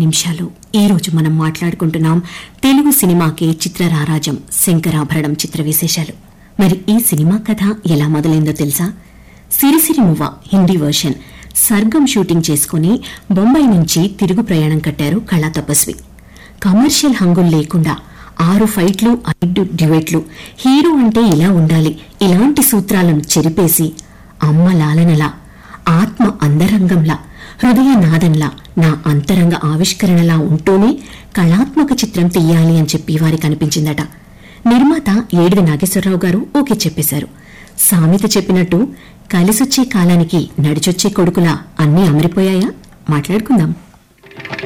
నిమిషాలు ఈ రోజు మనం మాట్లాడుకుంటున్నాం తెలుగు సినిమాకి చిత్రరారాజం శంకరాభరణం చిత్ర విశేషాలు మరి ఈ సినిమా కథ ఎలా మొదలైందో తెలుసా సిరిసిరి మువ్వ హిందీ వర్షన్ సర్గం షూటింగ్ చేసుకుని బొంబాయి నుంచి తిరుగు ప్రయాణం కట్టారు కళా తపస్వి కమర్షియల్ హంగులు లేకుండా ఆరు ఫైట్లు ఐదు డ్యూయెట్లు హీరో అంటే ఇలా ఉండాలి ఇలాంటి సూత్రాలను చెరిపేసి అమ్మ లాలనలా ఆత్మ అందరంగంలా హృదయ నాదంలా నా అంతరంగ ఆవిష్కరణలా ఉంటూనే కళాత్మక చిత్రం తీయాలి అని చెప్పి వారికి అనిపించిందట నిర్మాత ఏడిది నాగేశ్వరరావు గారు ఓకే చెప్పేశారు సామెత చెప్పినట్టు కలిసొచ్చే కాలానికి నడిచొచ్చే కొడుకులా అన్నీ అమరిపోయాయా మాట్లాడుకుందాం